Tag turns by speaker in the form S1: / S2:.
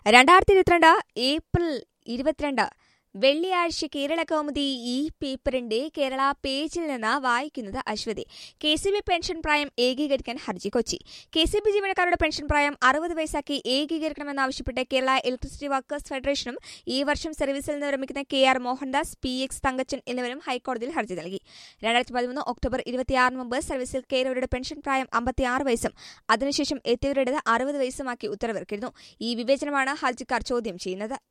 S1: രണ്ടായിരത്തി ഇരുപത്തിരണ്ട് ഏപ്രിൽ ഇരുപത്തിരണ്ട് വെള്ളിയാഴ്ച കേരള കൗമുദി ഈ പേപ്പറിന്റെ കേരള പേജിൽ നിന്ന് വായിക്കുന്നത് Aswathi K C B pension പ്രായം ഏകീകരിക്കാൻ ഹർജി കൊച്ചി കെ സി ബി ജീവനക്കാരുടെ പെൻഷൻ പ്രായം അറുപത് വയസ്സാക്കി ഏകീകരിക്കണമെന്നാവശ്യപ്പെട്ട് കേരള ഇലക്ട്രിസിറ്റി വർക്കേഴ്സ് ഫെഡറേഷനും ഈ വർഷം സർവീസിൽ നിന്ന് വിരമിക്കുന്ന K R Mohandas P X Thankachan എന്നിവരും ഹൈക്കോടതിയിൽ ഹർജി നൽകി രണ്ടായിരത്തി പതിമൂന്ന് ഒക്ടോബർ ഇരുപത്തിയാറിന് മുമ്പ് സർവീസിൽ കയറിയവരുടെ പെൻഷൻ പ്രായം അമ്പത്തിയാറ് വയസ്സും അതിനുശേഷം എത്തിയവരുടേത് അറുപത് വയസ്സുമാക്കി ഉത്തരവിറക്കിയിരുന്നു ഈ വിവേചനമാണ് ഹർജിക്കാർ ചോദ്യം ചെയ്യുന്നത്